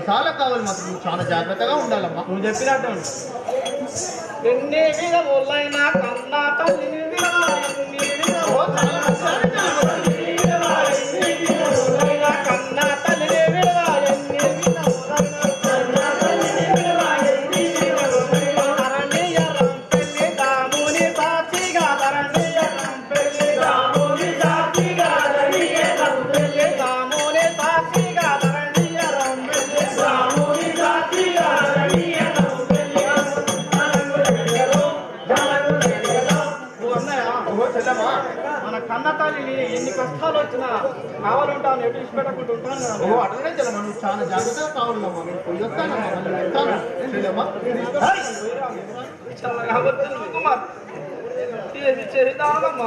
చాలా కావాలి మాత్రం నువ్వు చాలా జాగ్రత్తగా ఉండాలమ్మా నువ్వు చెప్పినట్టు ఉండు. ఎన్ని విధములైన కన్నా తల్లి విలువ, ఎన్ని విధములైన కన్నా తల్లి విలువ, ఎన్ని విధములైన ధరణీయరం పెళ్లి దాముని సాక్షిగా ధరణీయరం పెళ్లి దాముని సాక్షిగా ధరణీయరం పెళ్లి దాముని సాక్షిగా ధరణీయరం పెళ్లి దాముని సాక్షిగా ధరణీయరం పెళ్లి ఓ అన్నయ్య, ఓ చెల్లెమ్మా, మన కన్న తల్లిని ఎన్ని కష్టాలు వచ్చినా కావాలంటాను ఎటు ఇచ్చిపెట్టకుండా ఉంటాను కదా ఓ అట్లనే చెల్లమ్మా నువ్వు చాలా జాగ్రత్తగా కావాలమ్మా నేను పోయి వస్తానమ్మా మళ్ళీ వెళ్తాను చెల్లెమ్మా చల్లగా వద్దు కుమార్ చేసి చేద్దామమ్మా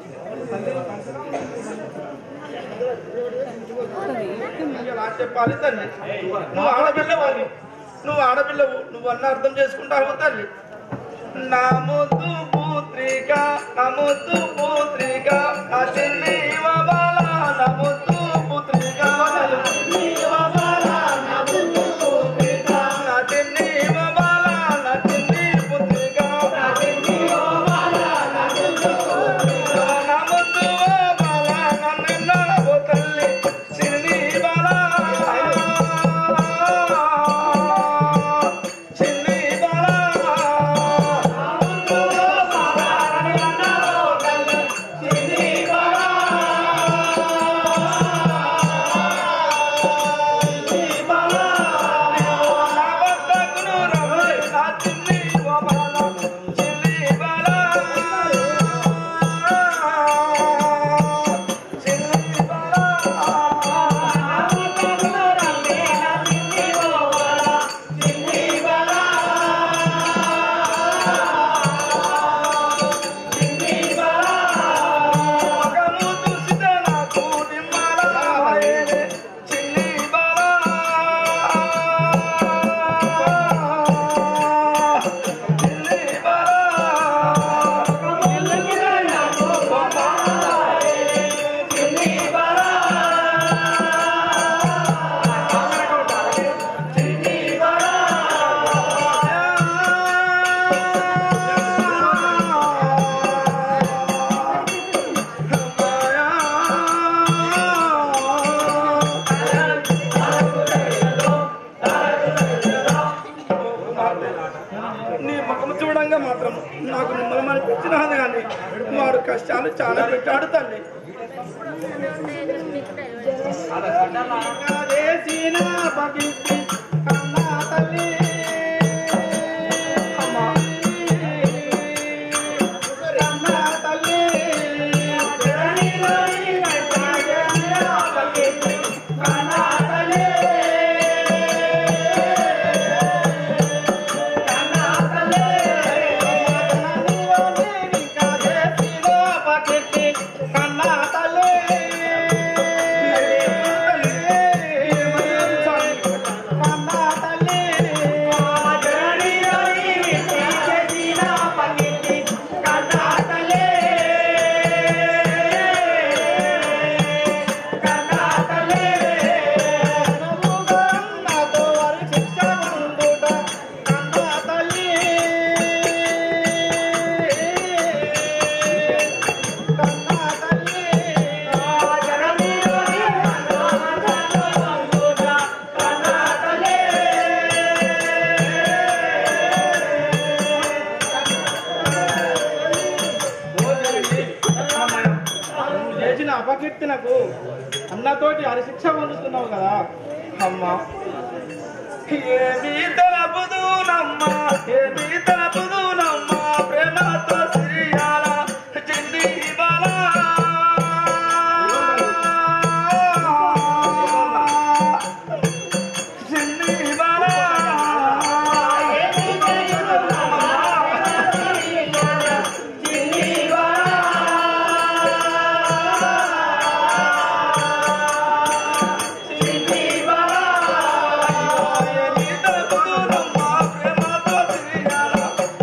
ఇలా చెప్పాలి తల్లి నువ్వు ఆడపిల్లవు నువ్వు ఆడపిల్లవు నువ్వు అన్న అర్థం చేసుకుంటావు తల్లి నా ముద్దు పుత్రిక నా ముద్దు పుత్రిక నా చెల్లి బాల నా ముద్దు పుత్రిక నా చెల్లి బాల నా చెల్లి పుత్రిక నా ముద్దు బాల నన్ను తల్లి చెల్లి బాల చెల్లి బాల నీ ముఖం చూడంగా మాత్రం నాకు మిమ్మల్ని అనిపించినది కానీ వాడు కష్టాలు చాలా పెట్టాడు తల్లి చేసిన భక్తి కన్నా తల్లి అమ్మా. కన్నా తల్లి కన్నా తల్లి నువ్వు చేసిన అపకీర్తి నాకు అన్నతోటి హరిశిక్ష పొందుతున్నావు కదా అమ్మా ఏమీ తలపుదునమ్మా ఏమీ తలపుదునమ్మా ప్రేమతో సిరియాల చింది బాలా చింది బాలా ఏమీ తలపుదునమ్మా ప్రేమతో సిరియాల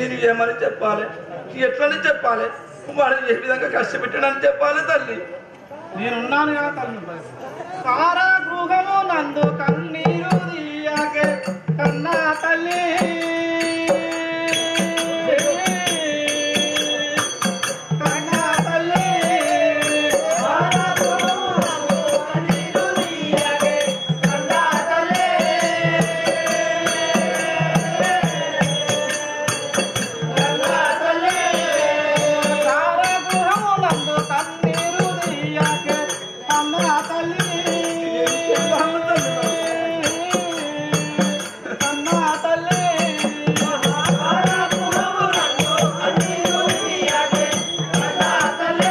నేను ఏమని చెప్పాలి ఎట్లని చెప్పాలి వాడిని ఏ విధంగా కష్టపెట్టాడని చెప్పాలి తల్లి నేనున్నాను కదా తల్లి కారాగృహము నందు కన్నీరు తీయకే కన్నా తల్లి కన్నా తల్లి కారాగృహము నందు కన్నీరు తీయకే కన్నా తల్లి కన్నా తల్లి కారాగృహము నందు కన్నీరు తీయకే కన్నా తల్లి కన్నా తల్లి కారాగృహము నందు కన్నీరు తీయకే కన్నా తల్లి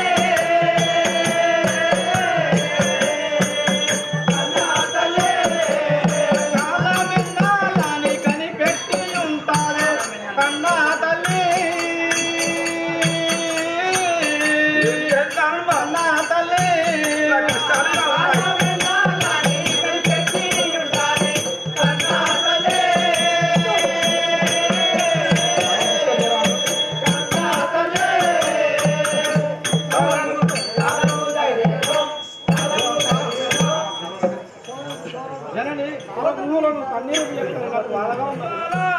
కన్నా తల్లి చాలా విన్నాలని కనిపెట్టి ఉంటారే కన్నా తల్లి చేస్తానమ్మా. కన్నా తల్లి నా కష్టాలు ఇలా ఉన్నాయి. జనని గుహలో కన్నీరు తీయకుండా నాకు బాధగా ఉంది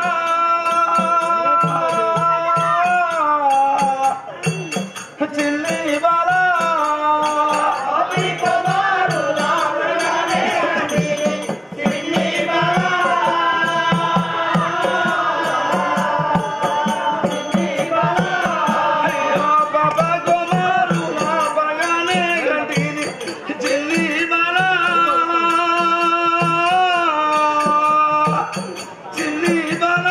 చిల్లి బాలా అయ్యో బాబా గోమారు నా బగానే గంటిని చిల్లి బాలా చిల్లి బాలా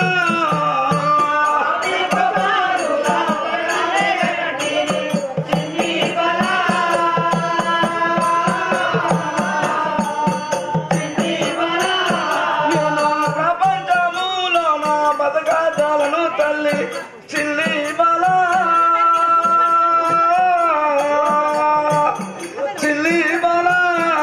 నేను ప్రపంచములో నా బతకాలను తల్లి చిల్లి బాలా చిల్లి బాలా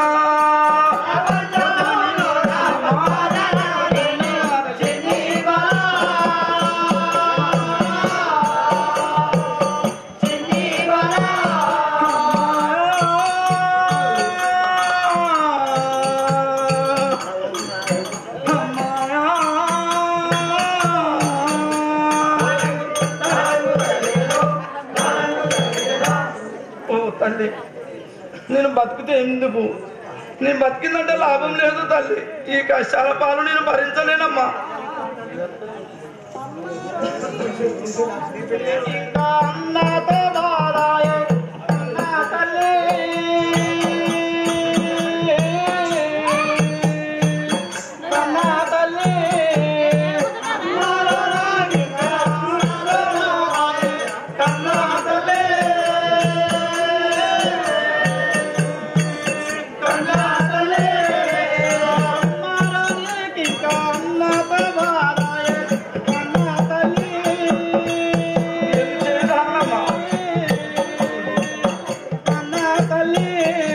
ఓ తల్లి నేను బతికితే ఎందుకు నేను బతికిందంటే లాభం లేదు తల్లి ఈ కష్టాల పాలు నేను భరించలేనమ్మా అన్నతో బాధాయే కన్నా తల్లి కన్నా తల్లి కన్నా తల్లి కన్నా తల్లి అమ్మారానికి కన్నతో బాధాయే కన్నా తల్లి ఏమి చేయగలనమ్మా? కన్నా తల్లి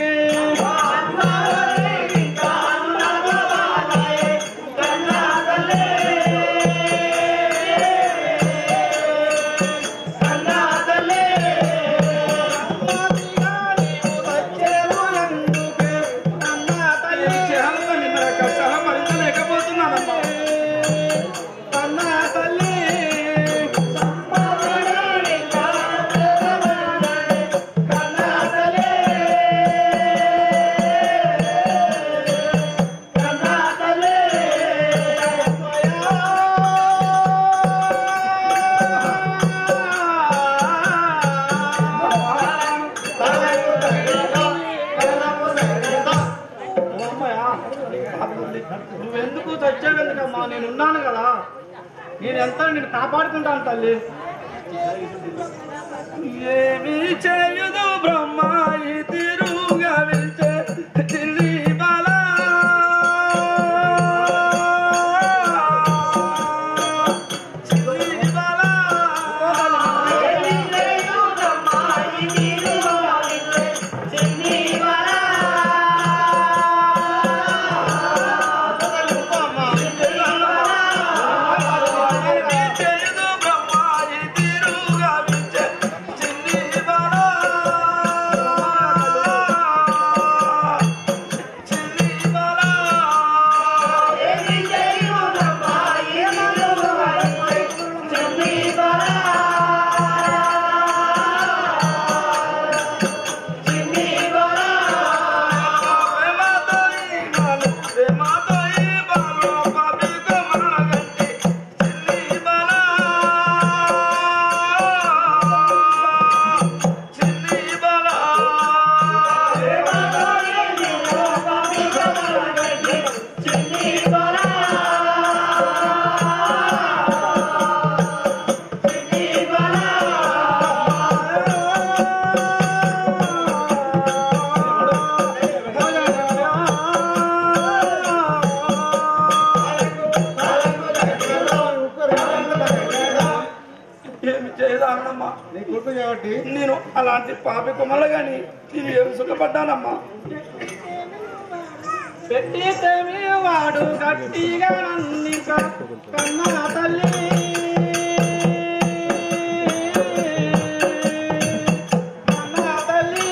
ఏమి చేయాలి తల్లి? మరి ఆ కష్టాలు భరించలేకపోతున్నానమ్మా కన్నా తల్లి కన్నా తల్లి కన్నా తల్లి నువ్వెందుకు చచ్చావెందుకమ్మా నేను ఉన్నాను కదా నేను ఎంత నేను కాపాడుకుంటాను తల్లి ఏమి చేయుదు బ్రహ్మ ఈ తిరుగా వెళ్తే చిల్లి బాలా చిల్లి బాలా ఏమి చేయుదు బ్రహ్మ అలాంటి పాపి కొమ్మలు గాని నేను ఏం సుఖపడ్డానమ్మా పెట్టితేమి వాడు గట్టిగా నన్నిక కన్న తల్లి కన్న తల్లి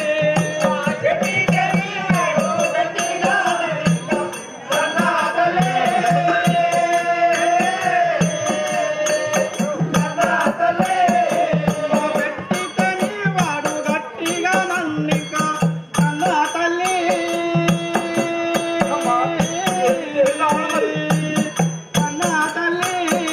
పెట్టితేమి వాడు గట్టిగా నన్నిక కన్న తల్లి అమ్మా, ఏం కావాలి మరి? కన్న తల్లి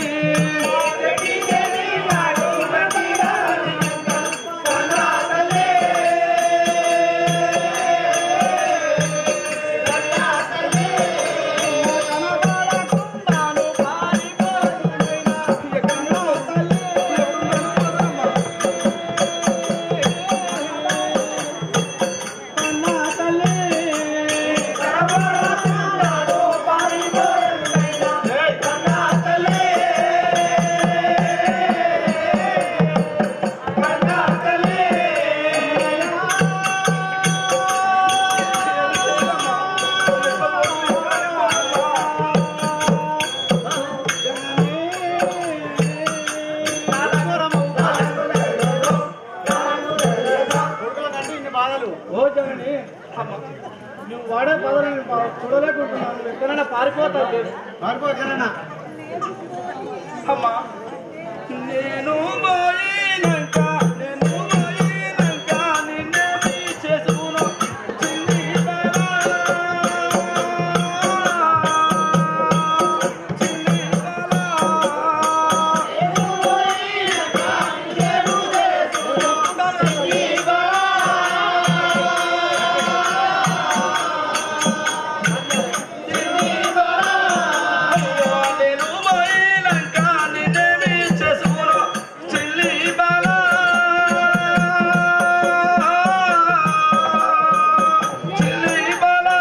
కనబడకుండాను పారిపోయినా కన్న తల్లి కన్న తల్లి ఓ జగని నువ్వు వాడే పదవి నేను పా- చూడలేకుంటున్నాను నువ్వు ఎక్కడైనా పారిపోతావు పారిపోతానన్నా అమ్మా నేను పోయినాక నేను పోయినాక నిన్నేమి చేసుకును చిన్ని బాలా. చిన్ని బాలా. అయ్యో, నేను పోయినాక నిన్నేమి చేసుకును చిన్ని బాలా. చిన్ని బాలా.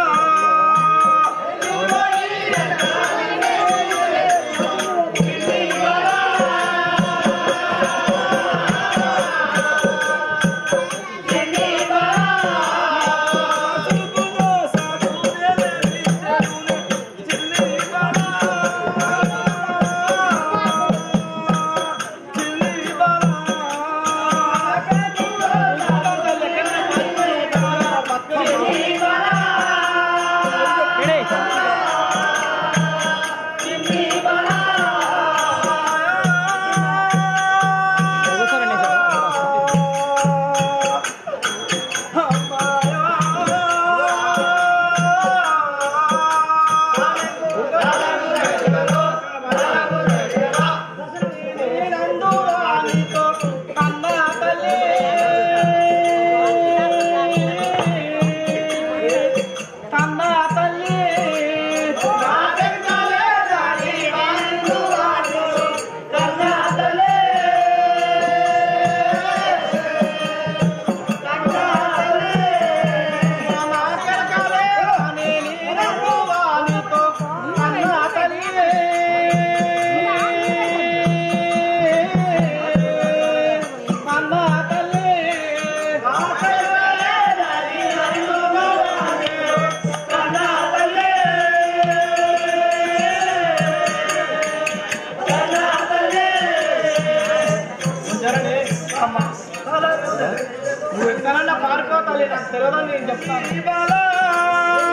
నువ్వు ఎక్కడన్నా పారిపోతాలి నాకు తెలియదని నేను చెప్తాను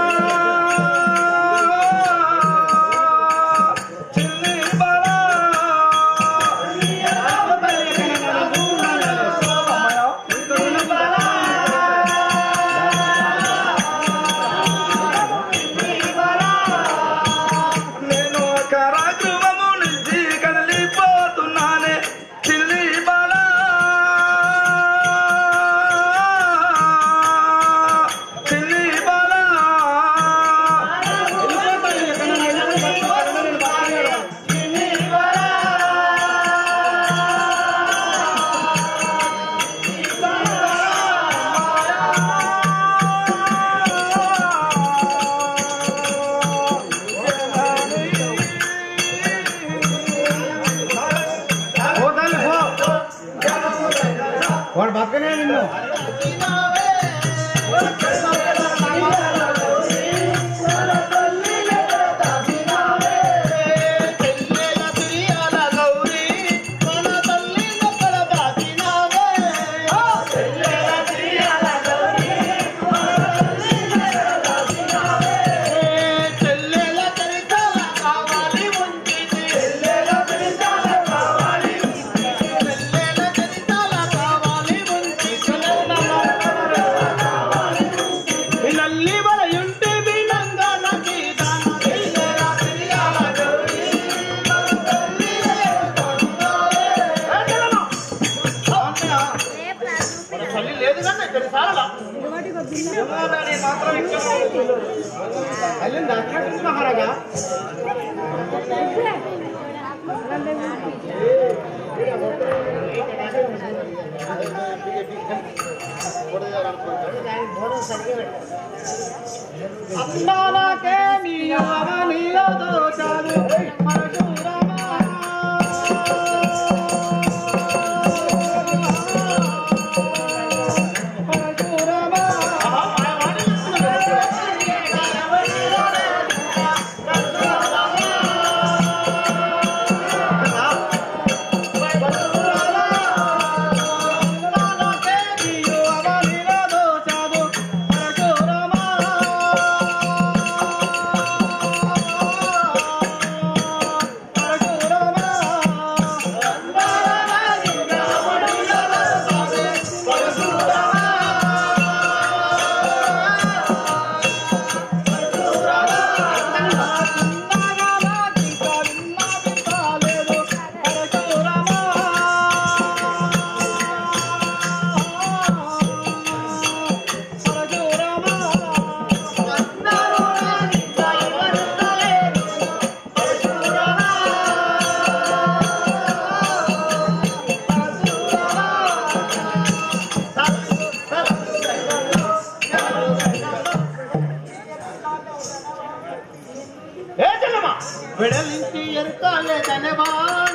నేను కరాగృహము నుంచి కదిలిపోతున్నానే చిల్లి బాలా చిల్లి అల్లింది అక్కడ మహారాజా అందాలకే నీ యువమ నీలో దోచాలు పరశురామా. పరశురామా. అందాలకే నీ యువమ నీలో దోచాలు పరశురామా. ఏ చెల్లమ్మా వెడలించి ఎరుకాలే కనబా